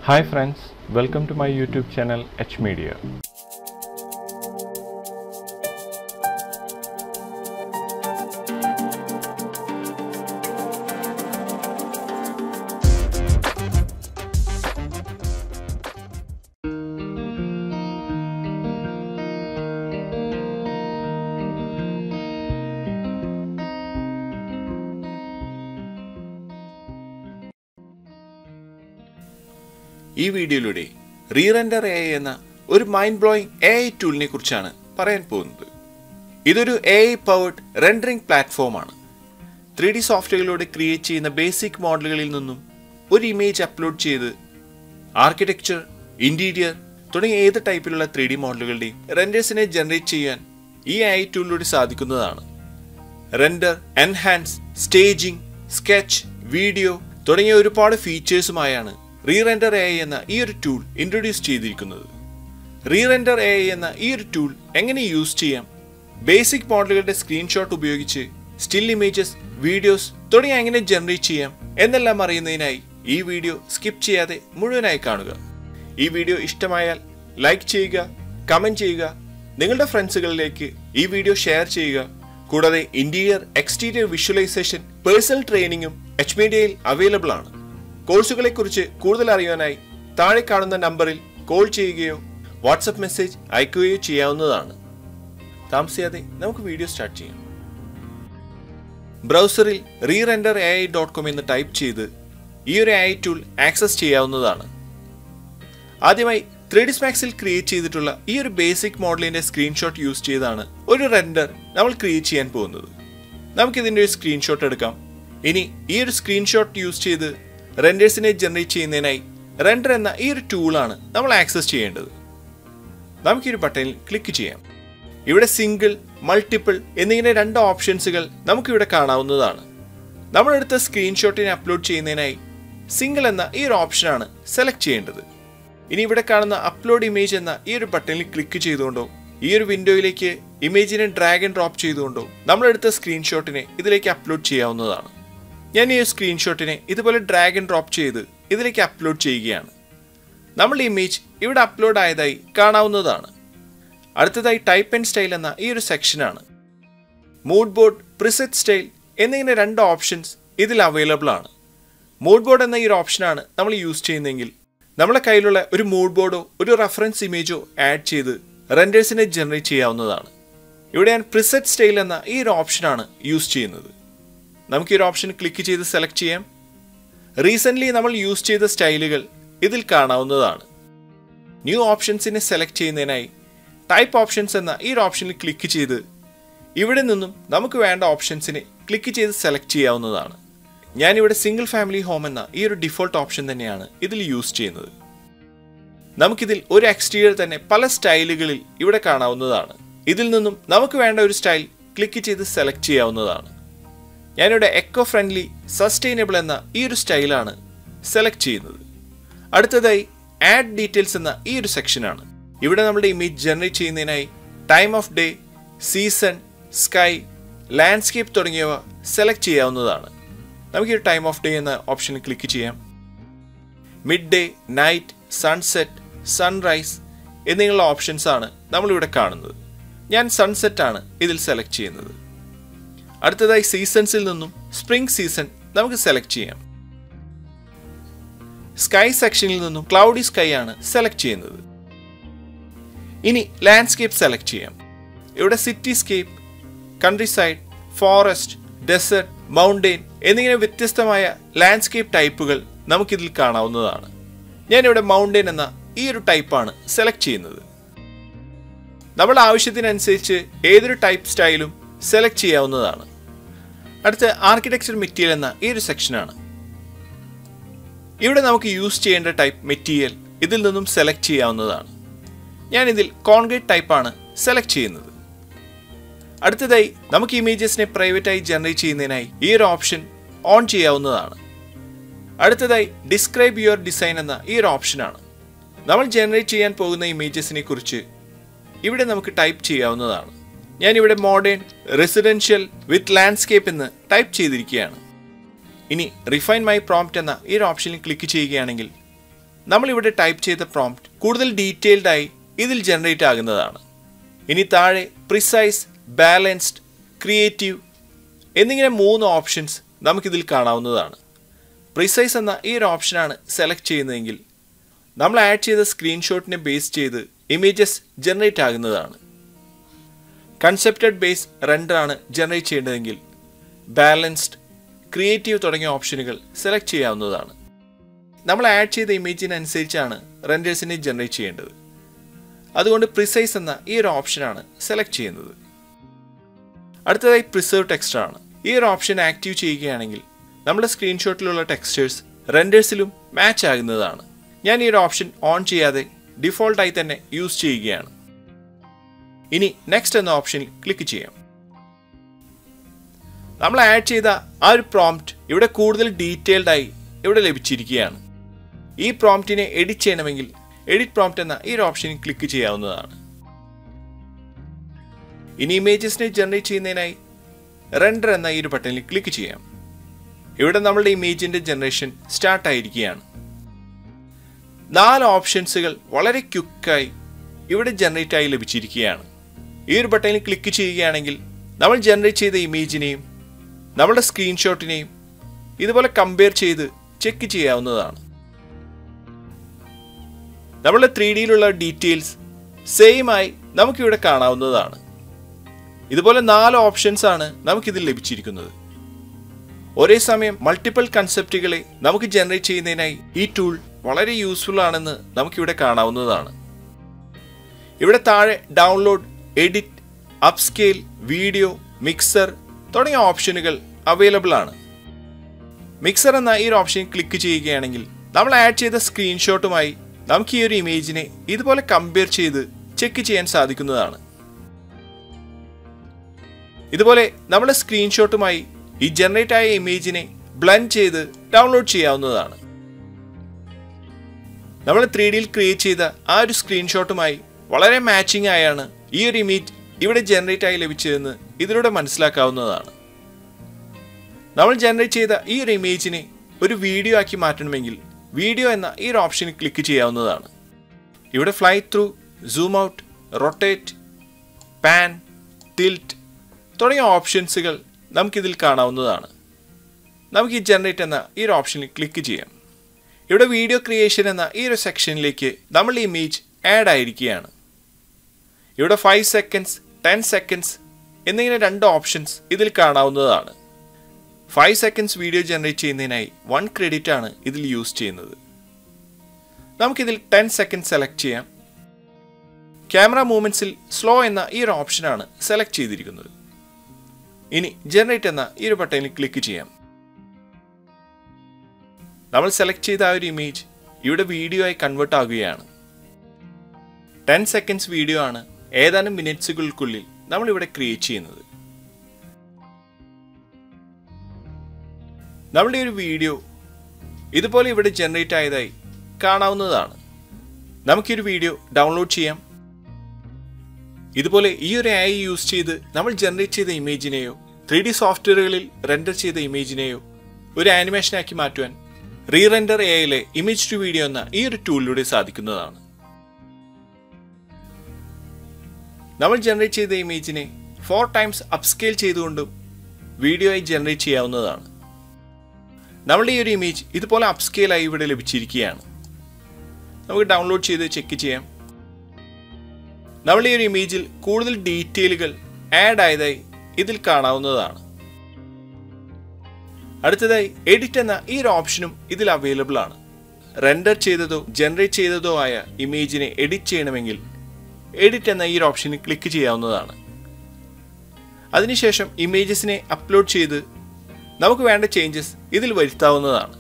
Hi friends, welcome to my YouTube channel H Media. ഈ വീഡിയോയിലൂടെ റീറെൻഡർ A എന്ന ഒരു മൈൻഡ് ബ്ലോയിങ് എ ഐ ടൂളിനെ കുറിച്ചാണ് പറയാൻ പോകുന്നത് ഇതൊരു എ ഐ പവേർഡ് റെൻഡറിംഗ് പ്ലാറ്റ്ഫോമാണ് ത്രീ ഡി സോഫ്റ്റ്വെയറിലൂടെ ക്രിയേറ്റ് ചെയ്യുന്ന ബേസിക് മോഡലുകളിൽ നിന്നും ഒരു ഇമേജ് അപ്ലോഡ് ചെയ്ത് ആർക്കിടെക്ചർ ഇന്റീരിയർ തുടങ്ങിയ ഏത് ടൈപ്പിലുള്ള ത്രീ ഡി മോഡലുകളുടെയും റെൻഡേഴ്സിനെ ജനറേറ്റ് ചെയ്യാൻ ഈ എ ഐ ടൂളിലൂടെ സാധിക്കുന്നതാണ് render enhance staging sketch video തുടങ്ങിയ ഒരുപാട് ഫീച്ചേഴ്സുമായാണ് റീറെൻഡർ എ എന്ന ഈ ഒരു ടൂൾ ഇൻട്രൊഡ്യൂസ് ചെയ്തിരിക്കുന്നത് റീറെൻഡർ എ എന്ന ഈ ഒരു ടൂൾ എങ്ങനെ യൂസ് ചെയ്യാം ബേസിക് മോഡലുകളുടെ സ്ക്രീൻഷോട്ട് ഉപയോഗിച്ച് സ്റ്റിൽ ഇമേജസ് വീഡിയോസ് തുടങ്ങിയ എങ്ങനെ ജനറേറ്റ് ചെയ്യാം എന്നെല്ലാം അറിയുന്നതിനായി ഈ വീഡിയോ സ്കിപ്പ് ചെയ്യാതെ മുഴുവനായി കാണുക ഈ വീഡിയോ ഇഷ്ടമായാൽ ലൈക്ക് ചെയ്യുക കമന്റ് ചെയ്യുക നിങ്ങളുടെ ഫ്രണ്ട്സുകളിലേക്ക് ഈ വീഡിയോ ഷെയർ ചെയ്യുക കൂടാതെ ഇന്റീരിയർ എക്സ്റ്റീരിയർ വിഷ്വലൈസേഷൻ പേഴ്സണൽ ട്രെയിനിങ്ങും എച്ച് മീഡിയയിൽ അവൈലബിൾ ആണ് കോഴ്സുകളെ കുറിച്ച് കൂടുതൽ അറിയാനായി താഴെ കാണുന്ന നമ്പറിൽ കോൾ ചെയ്യുകയോ വാട്സപ്പ് മെസ്സേജ് അയക്കുകയോ ചെയ്യാവുന്നതാണ് താമസിയാതെ നമുക്ക് വീഡിയോ സ്റ്റാർട്ട് ചെയ്യാം ബ്രൗസറിൽ ReRender A I dot com എന്ന് ടൈപ്പ് ചെയ്ത് ഈ ഒരു എ ഐ ടൂൾ ആക്സസ് ചെയ്യാവുന്നതാണ് ആദ്യമായി ത്രീ ഡി സ്മാക്സിൽ ക്രിയേറ്റ് ചെയ്തിട്ടുള്ള ഈ ഒരു ബേസിക് മോഡലിന്റെ സ്ക്രീൻഷോട്ട് യൂസ് ചെയ്താണ് ഒരു റെൻഡർ നമ്മൾ ക്രിയേറ്റ് ചെയ്യാൻ പോകുന്നത് നമുക്കിതിന്റെ ഒരു സ്ക്രീൻഷോട്ട് എടുക്കാം ഇനി ഈ ഒരു സ്ക്രീൻഷോട്ട് യൂസ് ചെയ്ത് റെൻഡേഴ്സിനെ ജനറേറ്റ് ചെയ്യുന്നതിനായി റെൻഡർ എന്ന ഈ ഒരു ടൂളാണ് നമ്മൾ ആക്സസ് ചെയ്യേണ്ടത് നമുക്ക് ഈ ഒരു ബട്ടണിൽ ക്ലിക്ക് ചെയ്യാം ഇവിടെ സിംഗിൾ മൾട്ടിപ്പിൾ എന്നിങ്ങനെ രണ്ട് ഓപ്ഷൻസുകൾ നമുക്കിവിടെ കാണാവുന്നതാണ് നമ്മളെടുത്ത സ്ക്രീൻഷോട്ടിനെ അപ്ലോഡ് ചെയ്യുന്നതിനായി സിംഗിൾ എന്ന ഈ ഒരു ഓപ്ഷനാണ് സെലക്ട് ചെയ്യേണ്ടത് ഇനി ഇവിടെ കാണുന്ന അപ്ലോഡ് ഇമേജ് എന്ന ഈ ഒരു ബട്ടണിൽ ക്ലിക്ക് ചെയ്തുകൊണ്ടോ ഈ ഒരു വിൻഡോയിലേക്ക് ഇമേജിനെ ഡ്രാഗ് ആൻഡ് ഡ്രോപ്പ് ചെയ്തുകൊണ്ടോ നമ്മളെടുത്ത സ്ക്രീൻഷോട്ടിനെ ഇതിലേക്ക് അപ്ലോഡ് ചെയ്യാവുന്നതാണ് ഞാൻ ഈ സ്ക്രീൻഷോട്ടിനെ ഇതുപോലെ ഡ്രാഗ് ആൻഡ് ഡ്രോപ്പ് ചെയ്ത് ഇതിലേക്ക് അപ്ലോഡ് ചെയ്യുകയാണ് നമ്മൾ ഇമേജ് ഇവിടെ അപ്ലോഡ് ആയതായി കാണാവുന്നതാണ് അടുത്തതായി ടൈപ്പ് ആൻഡ് സ്റ്റൈൽ എന്ന ഈ ഒരു സെക്ഷനാണ് മൂഡ് ബോർഡ് പ്രിസെറ്റ് സ്റ്റൈൽ എന്നിങ്ങനെ രണ്ട് ഓപ്ഷൻസ് ഇതിൽ അവൈലബിൾ ആണ് മൂഡ് ബോർഡ് എന്ന ഈ ഒരു ഓപ്ഷനാണ് നമ്മൾ യൂസ് ചെയ്യുന്നതെങ്കിൽ നമ്മളെ കയ്യിലുള്ള ഒരു മൂഡ് ബോർഡോ ഒരു റെഫറൻസ് ഇമേജോ ആഡ് ചെയ്ത് റെൻഡേഴ്സിനെ ജനറേറ്റ് ചെയ്യാവുന്നതാണ് ഇവിടെ ഞാൻ പ്രിസെറ്റ് സ്റ്റൈൽ എന്ന ഈ ഒരു ഓപ്ഷനാണ് യൂസ് ചെയ്യുന്നത് നമുക്ക് ഈ ഒരു ഓപ്ഷൻ ക്ലിക്ക് ചെയ്ത് സെലക്ട് ചെയ്യാം റീസെൻ്റ്ലി നമ്മൾ യൂസ് ചെയ്ത സ്റ്റൈലുകൾ ഇതിൽ കാണാവുന്നതാണ് ന്യൂ ഓപ്ഷൻസിനെ സെലക്ട് ചെയ്യുന്നതിനായി ടൈപ്പ് ഓപ്ഷൻസ് എന്ന ഈ ഒരു ഓപ്ഷനിൽ ക്ലിക്ക് ചെയ്ത് ഇവിടെ നിന്നും നമുക്ക് വേണ്ട ഓപ്ഷൻസിനെ ക്ലിക്ക് ചെയ്ത് സെലക്ട് ചെയ്യാവുന്നതാണ് ഞാനിവിടെ സിംഗിൾ ഫാമിലി ഹോം എന്ന ഈ ഒരു ഡിഫോൾട്ട് ഓപ്ഷൻ തന്നെയാണ് ഇതിൽ യൂസ് ചെയ്യുന്നത് നമുക്കിതിൽ ഒരു എക്സ്റ്റീരിയർ തന്നെ പല സ്റ്റൈലുകളിൽ ഇവിടെ കാണാവുന്നതാണ് ഇതിൽ നിന്നും നമുക്ക് വേണ്ട ഒരു സ്റ്റൈൽ ക്ലിക്ക് ചെയ്ത് സെലക്ട് ചെയ്യാവുന്നതാണ് ഞാനിവിടെ എക്കോ ഫ്രണ്ട്ലി സസ്റ്റൈനബിൾ എന്ന ഈ ഒരു സ്റ്റൈലാണ് സെലക്ട് ചെയ്യുന്നത് അടുത്തതായി ആഡ് ഡീറ്റെയിൽസ് എന്ന ഈ ഒരു സെക്ഷനാണ് ഇവിടെ നമ്മുടെ ഇമേജ് ജനറേറ്റ് ചെയ്യുന്നതിനായി time of day season sky landscape തുടങ്ങിയവ സെലക്ട് ചെയ്യാവുന്നതാണ് നമുക്ക് ഈ ടൈം ഓഫ് ഡേ എന്ന ഓപ്ഷനിൽ ക്ലിക്ക് ചെയ്യാം midday night sunset sunrise എന്നിങ്ങനെയുള്ള ഓപ്ഷൻസ് ആണ് നമ്മളിവിടെ കാണുന്നത് ഞാൻ സൺസെറ്റ് ആണ് ഇതിൽ സെലക്ട് ചെയ്യുന്നത് അടുത്തതായി സീസൺസിൽ നിന്നും സ്പ്രിംഗ് സീസൺ നമുക്ക് സെലക്ട് ചെയ്യാം സ്കൈ സെക്ഷനിൽ നിന്നും ക്ലൗഡി സ്കൈ ആണ് സെലക്ട് ചെയ്യുന്നത് ഇനി ലാൻഡ്സ്കേപ്പ് സെലക്ട് ചെയ്യാം ഇവിടെ cityscape countryside forest desert mountain എന്നിങ്ങനെ വ്യത്യസ്തമായ ലാൻഡ്സ്കേപ്പ് ടൈപ്പുകൾ നമുക്കിതിൽ കാണാവുന്നതാണ് ഞാനിവിടെ മൗണ്ടെയിൻ എന്ന ഈ ഒരു ടൈപ്പാണ് സെലക്ട് ചെയ്യുന്നത് നമ്മുടെ ആവശ്യത്തിനനുസരിച്ച് ഏതൊരു ടൈപ്പ് സ്റ്റൈലും സെലക്ട് ചെയ്യാവുന്നതാണ് അടുത്ത ആർക്കിടെക്ചർ മെറ്റീരിയൽ എന്ന ഈ ഒരു സെക്ഷനാണ് ഇവിടെ നമുക്ക് യൂസ് ചെയ്യേണ്ട ടൈപ്പ് മെറ്റീരിയൽ ഇതിൽ നിന്നും സെലക്ട് ചെയ്യാവുന്നതാണ് ഞാൻ ഇതിൽ കോൺക്രീറ്റ് ടൈപ്പാണ് സെലക്ട് ചെയ്യുന്നത് അടുത്തതായി നമുക്ക് ഇമേജസിനെ പ്രൈവറ്റായി ജനറേറ്റ് ചെയ്യുന്നതിനായി ഈ ഒരു ഓപ്ഷൻ ഓൺ ചെയ്യാവുന്നതാണ് അടുത്തതായി ഡിസ്ക്രൈബ് യുവർ ഡിസൈൻ എന്ന ഈ ഒരു ഓപ്ഷനാണ് നമ്മൾ ജനറേറ്റ് ചെയ്യാൻ പോകുന്ന ഇമേജസിനെ കുറിച്ച് ഇവിടെ നമുക്ക് ടൈപ്പ് ചെയ്യാവുന്നതാണ് ഞാനിവിടെ മോഡേൺ റെസിഡൻഷ്യൽ വിത്ത് ലാൻഡ്സ്കേപ്പ് എന്ന് ടൈപ്പ് ചെയ്തിരിക്കുകയാണ് ഇനി റിഫൈൻ മൈ പ്രോംപ്റ്റ് എന്ന ഈ ഒരു ഓപ്ഷനിൽ ക്ലിക്ക് ചെയ്യുകയാണെങ്കിൽ നമ്മളിവിടെ ടൈപ്പ് ചെയ്ത പ്രോംപ്റ്റ് കൂടുതൽ ഡീറ്റെയിൽഡ് ആയി ഇതിൽ ജനറേറ്റ് ആകുന്നതാണ് ഇനി താഴെ പ്രിസൈസ് ബാലൻസ്ഡ് ക്രിയേറ്റീവ് എന്നിങ്ങനെ മൂന്ന് ഓപ്ഷൻസ് നമുക്കിതിൽ കാണാവുന്നതാണ് പ്രിസൈസ് എന്ന ഈ ഒരു ഓപ്ഷനാണ് സെലക്ട് ചെയ്യുന്നതെങ്കിൽ നമ്മൾ ആഡ് ചെയ്ത സ്ക്രീൻഷോട്ടിനെ ബേസ് ചെയ്ത് ഇമേജസ് ജനറേറ്റ് ആകുന്നതാണ് കൺസെപ്റ്റഡ് ബേസ് റെൻഡറാണ് ജനറേറ്റ് ചെയ്യേണ്ടതെങ്കിൽ ബാലൻസ്ഡ് ക്രിയേറ്റീവ് തുടങ്ങിയ ഓപ്ഷനുകൾ സെലക്ട് ചെയ്യാവുന്നതാണ് നമ്മൾ ആഡ് ചെയ്ത ഇമേജിനനുസരിച്ചാണ് റെൻഡേഴ്സിനെ ജനറേറ്റ് ചെയ്യേണ്ടത് അതുകൊണ്ട് പ്രിസൈസ് എന്ന ഈ ഒരു ഓപ്ഷനാണ് സെലക്ട് ചെയ്യുന്നത് അടുത്തതായി പ്രിസർവ് ടെക്സ്റ്റർ ആണ് ഈ ഒരു ഓപ്ഷൻ ആക്റ്റീവ് ചെയ്യുകയാണെങ്കിൽ നമ്മുടെ സ്ക്രീൻഷോട്ടിലുള്ള ടെക്സ്റ്റേഴ്സ് റെൻഡേഴ്സിലും മാച്ച് ആകുന്നതാണ് ഞാൻ ഈ ഒരു ഓപ്ഷൻ ഓൺ ചെയ്യാതെ ഡിഫോൾട്ടായി തന്നെ യൂസ് ചെയ്യുകയാണ് ഇനി നെക്സ്റ്റ് എന്ന ഓപ്ഷനിൽ ക്ലിക്ക് ചെയ്യാം നമ്മൾ ആഡ് ചെയ്ത ആ ഒരു പ്രോംപ്റ്റ് ഇവിടെ കൂടുതൽ ഡീറ്റെയിൽഡ് ആയി ഇവിടെ ലഭിച്ചിരിക്കുകയാണ് ഈ പ്രോംപ്റ്റിനെ എഡിറ്റ് ചെയ്യണമെങ്കിൽ എഡിറ്റ് പ്രോംപ്റ്റ് എന്ന ഈ ഒരു ഓപ്ഷനിൽ ക്ലിക്ക് ചെയ്യാവുന്നതാണ് ഇനി ഇമേജസിനെ ജനറേറ്റ് ചെയ്യുന്നതിനായി റെൻഡർ എന്ന ഈ ഒരു ബട്ടണിൽ ക്ലിക്ക് ചെയ്യാം ഇവിടെ നമ്മളുടെ ഇമേജിന്റെ ജനറേഷൻ സ്റ്റാർട്ട് ആയിരിക്കുകയാണ് നാല് ഓപ്ഷൻസുകൾ വളരെ ക്വിക്കായി ഇവിടെ ജനറേറ്റ് ആയി ലഭിച്ചിരിക്കുകയാണ് ഈ ഒരു ബട്ടണിൽ ക്ലിക്ക് ചെയ്യുകയാണെങ്കിൽ നമ്മൾ ജനറേറ്റ് ചെയ്ത ഇമേജിനെയും നമ്മുടെ സ്ക്രീൻഷോട്ടിനെയും ഇതുപോലെ കമ്പയർ ചെയ്ത് ചെക്ക് ചെയ്യാവുന്നതാണ് നമ്മുടെ ത്രീ ഡിയിലുള്ള ഡീറ്റെയിൽസ് സെയിം ആയി നമുക്കിവിടെ കാണാവുന്നതാണ് ഇതുപോലെ നാല് ഓപ്ഷൻസ് ആണ് നമുക്കിതിൽ ലഭിച്ചിരിക്കുന്നത് ഒരേ സമയം മൾട്ടിപ്പിൾ കൺസെപ്റ്റുകളെ നമുക്ക് ജനറേറ്റ് ചെയ്യുന്നതിനായി ഈ ടൂൾ വളരെ യൂസ്ഫുൾ ആണെന്ന് നമുക്കിവിടെ കാണാവുന്നതാണ് ഇവിടെ താഴെ download edit upscale video mixer തുടങ്ങിയ ഓപ്ഷനുകൾ അവൈലബിൾ ആണ് മിക്സർ എന്ന ഈ ഒരു ഓപ്ഷൻ ക്ലിക്ക് ചെയ്യുകയാണെങ്കിൽ നമ്മൾ ആഡ് ചെയ്ത സ്ക്രീൻഷോട്ടുമായി നമുക്ക് ഈ ഒരു ഇമേജിനെ ഇതുപോലെ കമ്പയർ ചെയ്ത് ചെക്ക് ചെയ്യാൻ സാധിക്കുന്നതാണ് ഇതുപോലെ നമ്മുടെ സ്ക്രീൻഷോട്ടുമായി ഈ ജനറേറ്റ് ആയ ഇമേജിനെ ബ്ലൻഡ് ചെയ്ത് ഡൗൺലോഡ് ചെയ്യാവുന്നതാണ് നമ്മൾ ത്രീ ഡിയിൽ ക്രിയേറ്റ് ചെയ്ത ആ ഒരു സ്ക്രീൻഷോട്ടുമായി വളരെ മാച്ചിങ് ആയാണ് ഈ ഒരു ഇമേജ് ഇവിടെ ജനറേറ്റ് ആയി ലഭിച്ചതെന്ന് ഇതിലൂടെ മനസ്സിലാക്കാവുന്നതാണ് നമ്മൾ ജനറേറ്റ് ചെയ്ത ഈ ഒരു ഇമേജിനെ ഒരു വീഡിയോ ആക്കി മാറ്റണമെങ്കിൽ വീഡിയോ എന്ന ഈ ഒരു ഓപ്ഷനിൽ ക്ലിക്ക് ചെയ്യാവുന്നതാണ് ഇവിടെ fly through zoom out rotate pan tilt തുടങ്ങിയ ഓപ്ഷൻസുകൾ നമുക്കിതിൽ കാണാവുന്നതാണ് നമുക്ക് ഈ ജനറേറ്റ് എന്ന ഈ ഒരു ഓപ്ഷനിൽ ക്ലിക്ക് ചെയ്യാം ഇവിടെ വീഡിയോ ക്രിയേഷൻ എന്ന ഈ ഒരു സെക്ഷനിലേക്ക് നമ്മൾ ഈ ഇമേജ് ആഡ് ആയിരിക്കുകയാണ് ഇവിടെ ഫൈവ് സെക്കൻഡ്സ് ടെൻ സെക്കൻഡ്സ് എന്നിങ്ങനെ രണ്ട് ഓപ്ഷൻസ് ഇതിൽ കാണാവുന്നതാണ് ഫൈവ് സെക്കൻഡ്സ് വീഡിയോ ജനറേറ്റ് ചെയ്യുന്നതിനായി വൺ ക്രെഡിറ്റ് ആണ് ഇതിൽ യൂസ് ചെയ്യുന്നത് നമുക്കിതിൽ ടെൻ സെക്കൻഡ് സെലക്ട് ചെയ്യാം ക്യാമറ മൂവ്മെന്റ്സിൽ സ്ലോ എന്ന ഈ ഒരു ഓപ്ഷനാണ് സെലക്ട് ചെയ്തിരിക്കുന്നത് ഇനി ജനറേറ്റ് എന്ന ഈ ഒരു ബട്ടണിൽ ക്ലിക്ക് ചെയ്യാം നമ്മൾ സെലക്ട് ചെയ്ത ആ ഒരു ഇമേജ് ഇവിടെ വീഡിയോ ആയി കൺവേർട്ട് ആകുകയാണ് ടെൻ സെക്കൻഡ്സ് വീഡിയോ ആണ് ഏതാനും മിനിറ്റ്സുകൾക്കുള്ളിൽ നമ്മൾ ഇവിടെ ക്രിയേറ്റ് ചെയ്യുന്നത് നമ്മളുടെ ഒരു വീഡിയോ ഇതുപോലെ ഇവിടെ ജനറേറ്റ് ആയതായി കാണാവുന്നതാണ് നമുക്കൊരു വീഡിയോ ഡൗൺലോഡ് ചെയ്യാം ഇതുപോലെ ഈ ഒരു ആയി യൂസ് ചെയ്ത് നമ്മൾ ജനറേറ്റ് ചെയ്ത ഇമേജിനെയോ ത്രീ ഡി സോഫ്റ്റ്വെയറുകളിൽ റെൻഡർ ചെയ്ത ഇമേജിനെയോ ഒരു ആനിമേഷനാക്കി മാറ്റുവാൻ റീ റെൻഡർ എയിലെ ഇമേജ് ടു വീഡിയോ എന്ന ഈ ഒരു ടൂളിലൂടെ സാധിക്കുന്നതാണ് നമ്മൾ ജനറേറ്റ് ചെയ്ത ഇമേജിനെ ഫോർ ടൈംസ് അപ്സ്കെയിൽ ചെയ്തുകൊണ്ടും വീഡിയോ ആയി ജനറേറ്റ് ചെയ്യാവുന്നതാണ് നമ്മളുടെ ഈ ഒരു ഇമേജ് ഇതുപോലെ അപ്സ്കെയിലായി ഇവിടെ ലഭിച്ചിരിക്കുകയാണ് നമുക്ക് ഡൗൺലോഡ് ചെയ്ത് ചെക്ക് ചെയ്യാം നമ്മൾ ഈ ഒരു ഇമേജിൽ കൂടുതൽ ഡീറ്റെയിലുകൾ ആഡ് ആയതായി ഇതിൽ കാണാവുന്നതാണ് അടുത്തതായി എഡിറ്റ് എന്ന ഈ ഒരു ഓപ്ഷനും ഇതിൽ അവൈലബിൾ ആണ് റെൻഡർ ചെയ്തതോ ജനറേറ്റ് ചെയ്തതോ ആയ ഇമേജിനെ എഡിറ്റ് ചെയ്യണമെങ്കിൽ എഡിറ്റ് എന്ന ഈ ഒരു ഓപ്ഷനിൽ ക്ലിക്ക് ചെയ്യാവുന്നതാണ് അതിനുശേഷം ഇമേജസിനെ അപ്ലോഡ് ചെയ്ത് നമുക്ക് വേണ്ട ചേഞ്ചസ് ഇതിൽ വരുത്താവുന്നതാണ്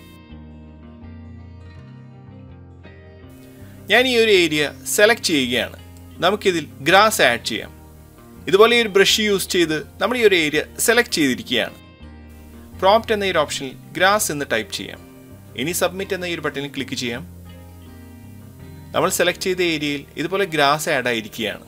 ഞാൻ ഈ ഒരു ഏരിയ സെലക്ട് ചെയ്യുകയാണ് നമുക്കിതിൽ ഗ്രാസ് ആഡ് ചെയ്യാം ഇതുപോലെ ഈ ഒരു ബ്രഷ് യൂസ് ചെയ്ത് നമ്മൾ ഈ ഒരു ഏരിയ സെലക്ട് ചെയ്തിരിക്കുകയാണ് പ്രോംപ്റ്റ് എന്ന ഈ ഒരു ഓപ്ഷനിൽ ഗ്രാസ് എന്ന് ടൈപ്പ് ചെയ്യാം ഇനി സബ്മിറ്റ് എന്ന ഈ ഒരു ബട്ടണിൽ ക്ലിക്ക് ചെയ്യാം നമ്മൾ സെലക്ട് ചെയ്ത ഏരിയയിൽ ഇതുപോലെ ഗ്രാസ് ആഡ് ആയിരിക്കുകയാണ്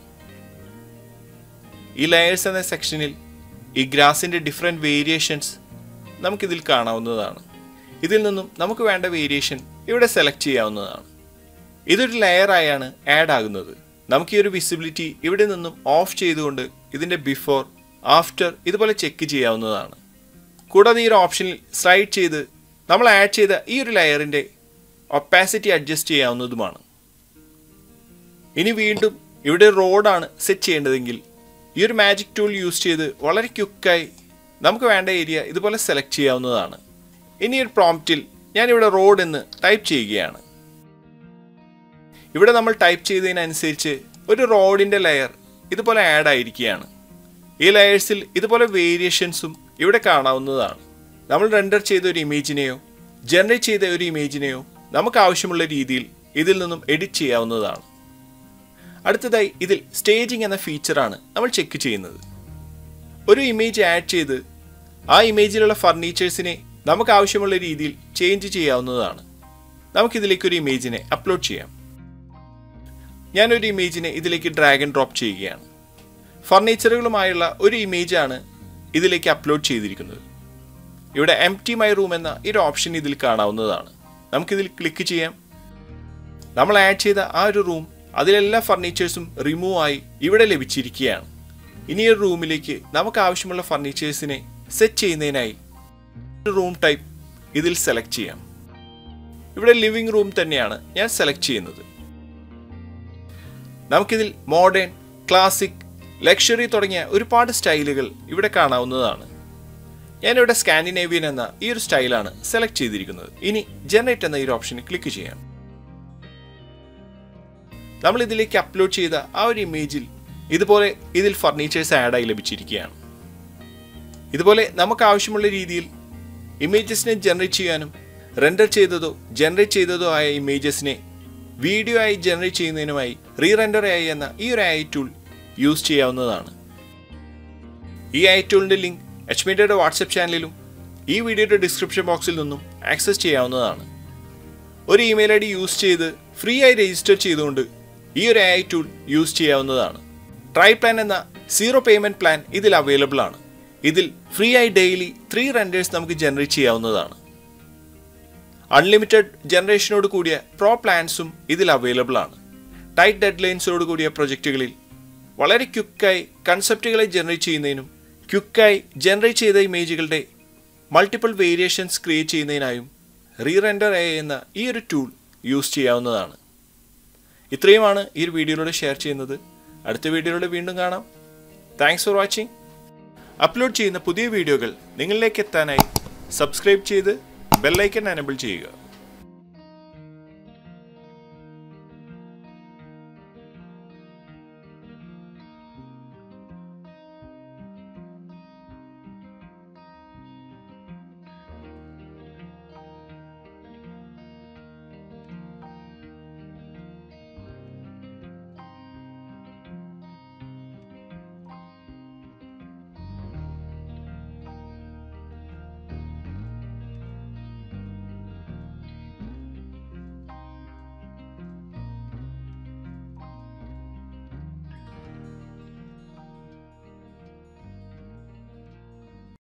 ഈ ലെയേഴ്സ് എന്ന സെക്ഷനിൽ ഈ ഗ്രാസിൻ്റെ ഡിഫറെൻറ്റ് വേരിയേഷൻസ് നമുക്കിതിൽ കാണാവുന്നതാണ് ഇതിൽ നിന്നും നമുക്ക് വേണ്ട വേരിയേഷൻ ഇവിടെ സെലക്ട് ചെയ്യാവുന്നതാണ് ഇതൊരു ലെയറായാണ് ആഡ് ആകുന്നത് നമുക്ക് ഈ ഒരു വിസിബിലിറ്റി ഇവിടെ നിന്നും ഓഫ് ചെയ്തുകൊണ്ട് ഇതിൻ്റെ ബിഫോർ ആഫ്റ്റർ ഇതുപോലെ ചെക്ക് ചെയ്യാവുന്നതാണ് കൂടാതെ ഈ ഒരു ഓപ്ഷനിൽ സ്ലൈഡ് ചെയ്ത് നമ്മൾ ആഡ് ചെയ്ത ഈ ഒരു ലെയറിൻ്റെ ഒപ്പാസിറ്റി അഡ്ജസ്റ്റ് ചെയ്യാവുന്നതുമാണ് ഇനി വീണ്ടും ഇവിടെ റോഡാണ് സെറ്റ് ചെയ്യേണ്ടതെങ്കിൽ ഈ ഒരു മാജിക് ടൂൾ യൂസ് ചെയ്ത് വളരെ ക്വിക്കായി നമുക്ക് വേണ്ട ഏരിയ ഇതുപോലെ സെലക്ട് ചെയ്യാവുന്നതാണ് ഇനി ഒരു പ്രോംപ്റ്റിൽ ഞാനിവിടെ റോഡ് എന്ന് ടൈപ്പ് ചെയ്യുകയാണ് ഇവിടെ നമ്മൾ ടൈപ്പ് ചെയ്തതിനനുസരിച്ച് ഒരു റോഡിൻ്റെ ലെയർ ഇതുപോലെ ആഡ് ആയിരിക്കുകയാണ് ഈ ലെയേഴ്സിൽ ഇതുപോലെ വേരിയേഷൻസും ഇവിടെ കാണാവുന്നതാണ് നമ്മൾ റെൻഡർ ചെയ്ത ഒരു ഇമേജിനെയോ ജനറേറ്റ് ചെയ്ത ഒരു ഇമേജിനെയോ നമുക്ക് ആവശ്യമുള്ള രീതിയിൽ ഇതിൽ നിന്നും എഡിറ്റ് ചെയ്യാവുന്നതാണ് അടുത്തതായി ഇതിൽ സ്റ്റേജിംഗ് എന്ന ഫീച്ചറാണ് നമ്മൾ ചെക്ക് ചെയ്യുന്നത് ഒരു ഇമേജ് ആഡ് ചെയ്ത് ആ ഇമേജിലുള്ള ഫർണിച്ചേഴ്സിനെ നമുക്ക് ആവശ്യമുള്ള രീതിയിൽ ചേഞ്ച് ചെയ്യാവുന്നതാണ് നമുക്കിതിലേക്ക് ഒരു ഇമേജിനെ അപ്ലോഡ് ചെയ്യാം ഞാനൊരു ഇമേജിനെ ഇതിലേക്ക് ഡ്രാഗ് ആൻഡ് ഡ്രോപ്പ് ചെയ്യുകയാണ് ഫർണിച്ചറുകളുമായുള്ള ഒരു ഇമേജാണ് ഇതിലേക്ക് അപ്ലോഡ് ചെയ്തിരിക്കുന്നത് ഇവിടെ എം ടി മൈ റൂം എന്ന ഈ ഒരു ഓപ്ഷൻ ഇതിൽ കാണാവുന്നതാണ് നമുക്കിതിൽ ക്ലിക്ക് ചെയ്യാം നമ്മൾ ആഡ് ചെയ്ത ആ ഒരു റൂം അതിലെല്ലാ ഫർണിച്ചേഴ്സും റിമൂവ് ആയി ഇവിടെ ലഭിച്ചിരിക്കുകയാണ് ഇനി ഒരു റൂമിലേക്ക് നമുക്ക് ആവശ്യമുള്ള ഫർണിച്ചേഴ്സിനെ സെറ്റ് ചെയ്യുന്നതിനായി റൂം ടൈപ്പ് ഇതിൽ സെലക്ട് ചെയ്യാം ഇവിടെ ലിവിംഗ് റൂം തന്നെയാണ് ഞാൻ സെലക്ട് ചെയ്യുന്നത് നമുക്കിതിൽ മോഡേൺ ക്ലാസിക് ലക്ഷറി തുടങ്ങിയ ഒരുപാട് സ്റ്റൈലുകൾ ഇവിടെ കാണാവുന്നതാണ് ഞാനിവിടെ സ്കാൻഡിനേവിയൻ എന്ന ഈ ഒരു സ്റ്റൈലാണ് സെലക്ട് ചെയ്തിരിക്കുന്നത് ഇനി ജനറേറ്റ് എന്ന ഈ ഒരു ഓപ്ഷന് ക്ലിക്ക് ചെയ്യാം നമ്മൾ ഇതിലേക്ക് അപ്ലോഡ് ചെയ്ത ആ ഒരു ഇമേജിൽ ഇതുപോലെ ഇതിൽ ഫർണിച്ചേഴ്സ് ആഡായി ലഭിച്ചിരിക്കുകയാണ് ഇതുപോലെ നമുക്ക് ആവശ്യമുള്ള രീതിയിൽ ഇമേജസിനെ ജനറേറ്റ് ചെയ്യാനും റെൻഡർ ചെയ്തതോ ജനറേറ്റ് ചെയ്തതോ ആയ ഇമേജസിനെ വീഡിയോ ആയി ജനറേറ്റ് ചെയ്യുന്നതിനുമായി റീ റെൻഡർ ആയി എന്ന ഈ ഒരു ഐ ടൂൾ യൂസ് ചെയ്യാവുന്നതാണ് ഈ ഐ ടൂളിൻ്റെ ലിങ്ക് എച്ച് മീഡിയയുടെ വാട്സപ്പ് ചാനലിലും ഈ വീഡിയോയുടെ ഡിസ്ക്രിപ്ഷൻ ബോക്സിൽ നിന്നും ആക്സസ് ചെയ്യാവുന്നതാണ് ഒരു ഇമെയിൽ ഐ ഡി യൂസ് ചെയ്ത് ഫ്രീ ആയി രജിസ്റ്റർ ചെയ്തുകൊണ്ട് ഈ ഒരു ഐ ടൂൾ യൂസ് ചെയ്യാവുന്നതാണ് ട്രൈ പ്ലാൻ എന്ന സീറോ പേയ്മെന്റ് പ്ലാൻ ഇതിൽ അവൈലബിൾ ആണ് ഇതിൽ ഫ്രീ ആയി ഡെയിലി ത്രീ റെൻഡേഴ്സ് നമുക്ക് ജനറേറ്റ് ചെയ്യാവുന്നതാണ് അൺലിമിറ്റഡ് ജനറേഷനോട് കൂടിയ പ്രോ പ്ലാൻസും ഇതിൽ അവൈലബിൾ ആണ് ടൈറ്റ് ഡെഡ് ലൈൻസോട് കൂടിയ പ്രൊജക്റ്റുകളിൽ വളരെ ക്വിക്കായി കൺസെപ്റ്റുകളെ ജനറേറ്റ് ചെയ്യുന്നതിനും ക്വിക്കായി ജനറേറ്റ് ചെയ്ത ഇമേജുകളുടെ മൾട്ടിപ്പിൾ വേരിയേഷൻസ് ക്രിയേറ്റ് ചെയ്യുന്നതിനായും റീ റെൻഡർ എ എന്ന ഈ ഒരു ടൂൾ യൂസ് ചെയ്യാവുന്നതാണ് ഇത്രയുമാണ് ഈ ഒരു വീഡിയോയിലൂടെ ഷെയർ ചെയ്യുന്നത് അടുത്ത വീഡിയോയിലൂടെ വീണ്ടും കാണാം താങ്ക്സ് ഫോർ വാച്ചിങ് അപ്ലോഡ് ചെയ്യുന്ന പുതിയ വീഡിയോകൾ നിങ്ങളിലേക്ക് എത്താനായി സബ്സ്ക്രൈബ് ചെയ്ത് ബെല്ലൈക്കൺ എനബിൾ ചെയ്യുക